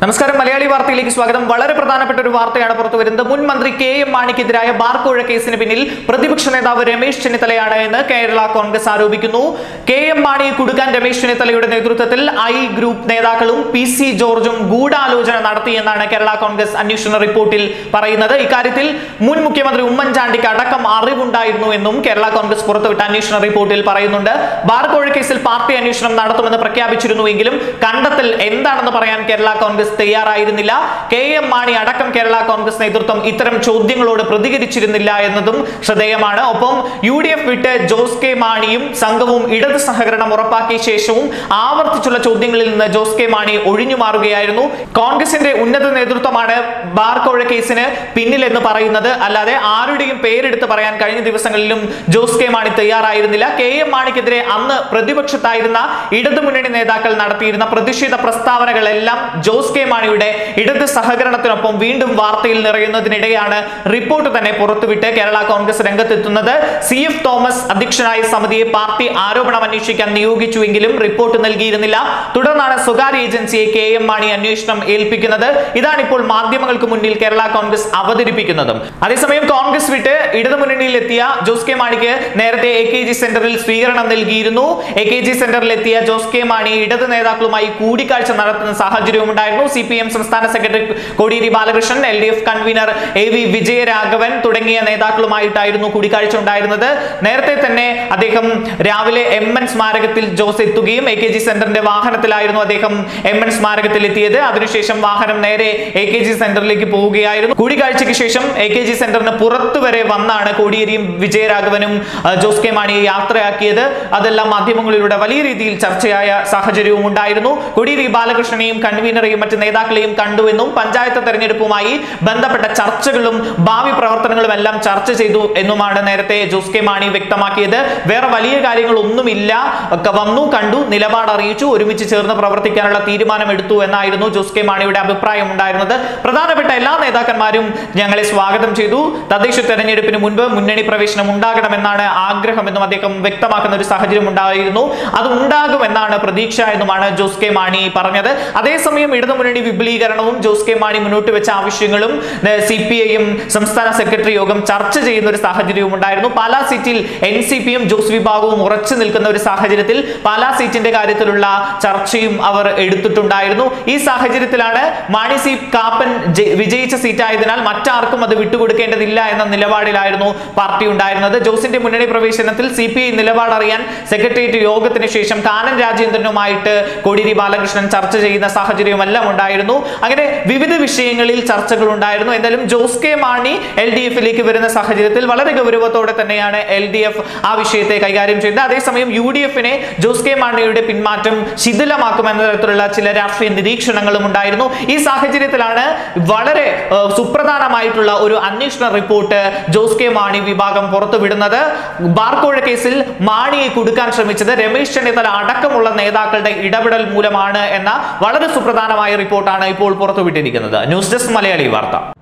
നമസ്കാരം മലയാളി വാർത്തയിലേക്ക് സ്വാഗതം വളരെ പ്രധാനപ്പെട്ട ഒരു വാർത്തയാണ് പുറത്തു വരുന്നത് മുൻ മന്ത്രി കെ എം മാണിക്കെതിരായ ബാർക്കോഴ കേസിന് പിന്നിൽ പ്രതിപക്ഷ നേതാവ് രമേശ് ചെന്നിത്തലയാണ് എന്ന് കേരള കോൺഗ്രസ് ആരോപിക്കുന്നു കെ എം മാണിയെ കുടുക്കാൻ രമേശ് ചെന്നിത്തലയുടെ നേതൃത്വത്തിൽ ഐ ഗ്രൂപ്പ് നേതാക്കളും പി സി ജോർജും ഗൂഢാലോചന നടത്തിയെന്നാണ് കേരള കോൺഗ്രസ് അന്വേഷണ റിപ്പോർട്ടിൽ പറയുന്നത് ഇക്കാര്യത്തിൽ മുൻ മുഖ്യമന്ത്രി ഉമ്മൻചാണ്ടിക്ക് അടക്കം അറിവുണ്ടായിരുന്നു എന്നും കേരള കോൺഗ്രസ് പുറത്തുവിട്ട അന്വേഷണ റിപ്പോർട്ടിൽ പറയുന്നുണ്ട് ബാർക്കോഴ കേസിൽ പാർട്ടി അന്വേഷണം നടത്തുമെന്ന് പ്രഖ്യാപിച്ചിരുന്നുവെങ്കിലും കണ്ടെത്തൽ എന്താണെന്ന് പറയാൻ കേരള കോൺഗ്രസ് തയ്യാറായിരുന്നില്ല കെ എം മാണി അടക്കം കേരള കോൺഗ്രസ് നേതൃത്വം ഇത്തരം ചോദ്യങ്ങളോട് പ്രതികരിച്ചിരുന്നില്ല എന്നതും ശ്രദ്ധേയമാണ് ഒപ്പം യു ഡി എഫ് വിട്ട് ജോസ് കെ മാണിയും സംഘവും ഇടത് സഹകരണം ഉറപ്പാക്കിയ ശേഷവും ആവർത്തിച്ചുള്ള ചോദ്യങ്ങളിൽ നിന്ന് ജോസ് കെ മാണി ഒഴിഞ്ഞു മാറുകയായിരുന്നു കോൺഗ്രസിന്റെ ഉന്നത നേതൃത്വമാണ് ബാർക്കോഴ കേസിന് പിന്നിലെന്ന് പറയുന്നത് അല്ലാതെ ആരുടെയും പേരെടുത്ത് പറയാൻ കഴിഞ്ഞ ദിവസങ്ങളിലും ജോസ് കെ മാണി തയ്യാറായിരുന്നില്ല കെ എം മാണിക്കെതിരെ അന്ന് പ്രതിപക്ഷത്തായിരുന്ന ഇടതുമുന്നണി നേതാക്കൾ നടത്തിയിരുന്ന പ്രതിഷേധ പ്രസ്താവനകളെല്ലാം ജോസ് കെ മാണിയുടെ ഇടത് സഹകരണത്തിനൊപ്പം വീണ്ടും വാർത്തയിൽ നിറയുന്നതിനിടെയാണ് റിപ്പോർട്ട് തന്നെ പുറത്തുവിട്ട് കേരള കോൺഗ്രസ് രംഗത്തെത്തുന്നത് സി എഫ് തോമസ് അധ്യക്ഷനായ സമിതിയെ പാർട്ടി ആരോപണം അന്വേഷിക്കാൻ നിയോഗിച്ചുവെങ്കിലും റിപ്പോർട്ട് നൽകിയിരുന്നില്ല തുടർന്നാണ് സ്വകാര്യ ഏജൻസിയെ കെ എം മാണി അന്വേഷണം ഏൽപ്പിക്കുന്നത് ഇതാണ് ഇപ്പോൾ മാധ്യമങ്ങൾക്ക് മുന്നിൽ കേരള കോൺഗ്രസ് അവതരിപ്പിക്കുന്നതും അതേസമയം കോൺഗ്രസ് വിട്ട് ഇടതുമുന്നണിയിൽ എത്തിയ ജോസ് കെ മാണിക്ക് നേരത്തെ എ കെ ജി സെന്ററിൽ സ്വീകരണം നൽകിയിരുന്നു എ കെ ജി സെന്ററിൽ എത്തിയ ജോസ് കെ മാണി ഇടത് നേതാക്കളുമായി കൂടിക്കാഴ്ച നടത്തുന്ന സാഹചര്യവും ഉണ്ടായിരുന്നു സി പി എം സംസ്ഥാന secretary Kodiyeri Balakrishnan L D F convener A V Vijayaraghavan തുടങ്ങിയ നേതാക്കളുമായിട്ടായിരുന്നു കൂടിക്കാഴ്ച ഉണ്ടായിരുന്നത് നേരത്തെ തന്നെ അദ്ദേഹം രാവിലെ എം എൻ സ്മാരകത്തിൽ ജോസ് എത്തുകയും എ കെ ജി സെന്ററിന്റെ വാഹനത്തിലായിരുന്നു അദ്ദേഹം എം എൻ സ്മാരകത്തിൽ എത്തിയത് അതിനുശേഷം വാഹനം നേരെ എ കെ ജി സെന്ററിലേക്ക് പോവുകയായിരുന്നു കൂടിക്കാഴ്ചയ്ക്ക് ശേഷം എ കെ ജി സെന്ററിന് പുറത്തു വരെ വന്നാണ് കോടിയേരിയും വിജയരാഘവനും ആ, ജോസ് കെ മാണിയെ യാത്രയാക്കിയത് അതെല്ലാം മാധ്യമങ്ങളിലൂടെ വലിയ രീതിയിൽ ചർച്ചയായ സാഹചര്യവും ഉണ്ടായിരുന്നു കോടിയേരി ബാലകൃഷ്ണനെയും കൺവീനറെയും മറ്റ് നേതാക്കളെയും കണ്ടുവെന്നും പഞ്ചായത്ത് തെരഞ്ഞെടുപ്പുമായി ബന്ധപ്പെട്ട ചർച്ചകളും ഭാവി പ്രവർത്തനങ്ങളും എല്ലാം ചർച്ച ചെയ്തു എന്നുമാണ് നേരത്തെ ജോസ് കെ മാണി വ്യക്തമാക്കിയത് വേറെ വലിയ കാര്യങ്ങളൊന്നുമില്ല ഒക്കെ വന്നു കണ്ടു നിലപാട് അറിയിച്ചു ഒരുമിച്ച് ചേർന്ന് പ്രവർത്തിക്കാനുള്ള തീരുമാനം എടുത്തു എന്നായിരുന്നു ജോസ് കെ മാണിയുടെ അഭിപ്രായം ഉണ്ടായിരുന്നത് പ്രധാനപ്പെട്ട എല്ലാ നേതാക്കന്മാരും ഞങ്ങളെ സ്വാഗതം ചെയ്തു തദ്ദേശ തെരഞ്ഞെടുപ്പിന് മുൻപ് മുന്നണി പ്രവേശനം ഉണ്ടാകണമെന്നാണ് ആഗ്രഹമെന്നും അദ്ദേഹം വ്യക്തമാക്കുന്ന ഒരു സാഹചര്യം ഉണ്ടായിരുന്നു അത് ഉണ്ടാകുമെന്നാണ് പ്രതീക്ഷ എന്നുമാണ് ജോസ് കെ മാണി പറഞ്ഞത് അതേസമയം ഇടതുമുന്നണി വിപുലീകരണവും ജോസ് കെ മാണി മുന്നോട്ട് വെച്ച ആവശ്യങ്ങളും സി പി ഐയും സംസ്ഥാന സെക്രട്ടറി യോഗം ചർച്ച ചെയ്യുന്ന ഒരു സാഹചര്യവും ഉണ്ടായിരുന്നു പാലാ സീറ്റിൽ എൻ സി പിയും ജോസ് വിഭാഗവും ഉറച്ചു നിൽക്കുന്ന ഒരു സാഹചര്യത്തിൽ പാലാ സീറ്റിന്റെ കാര്യത്തിലുള്ള ചർച്ചയും അവർ എടുത്തിട്ടുണ്ടായിരുന്നു ഈ സാഹചര്യത്തിലാണ് മാണി സി കാപ്പൻ ജെ- വിജയിച്ച സീറ്റായതിനാൽ മറ്റാർക്കും അത് വിട്ടുകൊടുക്കേണ്ടതില്ല എന്ന നിലപാടിലായിരുന്നു പാർട്ടി ഉണ്ടായിരുന്നത് ജോസിന്റെ മുന്നണി പ്രവേശനത്തിൽ സി പി ഐ നിലപാട് അറിയാൻ സെക്രട്ടേറിയറ്റ് യോഗത്തിന് ശേഷം കാനൻ രാജേന്ദ്രനുമായിട്ട് കോടിയേരി ബാലകൃഷ്ണൻ ചർച്ച ചെയ്യുന്ന സാഹചര്യമെല്ലാം ഉണ്ടായിരുന്നു അങ്ങനെ വിവിധ വിഷയങ്ങളിൽ ചർച്ചകൾ ഉണ്ടായിരുന്നു എന്തായാലും Jose K Mani L D എഫിലേക്ക് വരുന്ന സാഹചര്യത്തിൽ വളരെ ഗൗരവത്തോടെ തന്നെയാണ് എൽ ഡി എഫ് ആ വിഷയത്തെ കൈകാര്യം ചെയ്യുന്നത് അതേസമയം യു ഡി എഫിനെ ജോസ് കെ മാണിയുടെ പിന്മാറ്റം ശിഥിലമാക്കുമെന്ന തരത്തിലുള്ള ചില രാഷ്ട്രീയ നിരീക്ഷണങ്ങളും ഉണ്ടായിരുന്നു ഈ സാഹചര്യത്തിലാണ് വളരെ ഏഹ്, സുപ്രധാനമായിട്ടുള്ള ഒരു അന്വേഷണ റിപ്പോർട്ട് ജോസ് കെ മാണി വിഭാഗം പുറത്തുവിടുന്നത് ബാർക്കോഴ കേസിൽ മാണിയെ കുടുക്കാൻ ശ്രമിച്ചത് രമേശ് ചെന്നിത്തല അടക്കമുള്ള നേതാക്കളുടെ ഇടപെടൽ മൂലമാണ് എന്ന വളരെ സുപ്രധാനമായ റിപ്പോർട്ടാണ് ഇപ്പോൾ പുറത്തുവിട്ടിരിക്കുന്നത് ന്യൂസ് ഡെസ്ക് മലയാളി വാർത്ത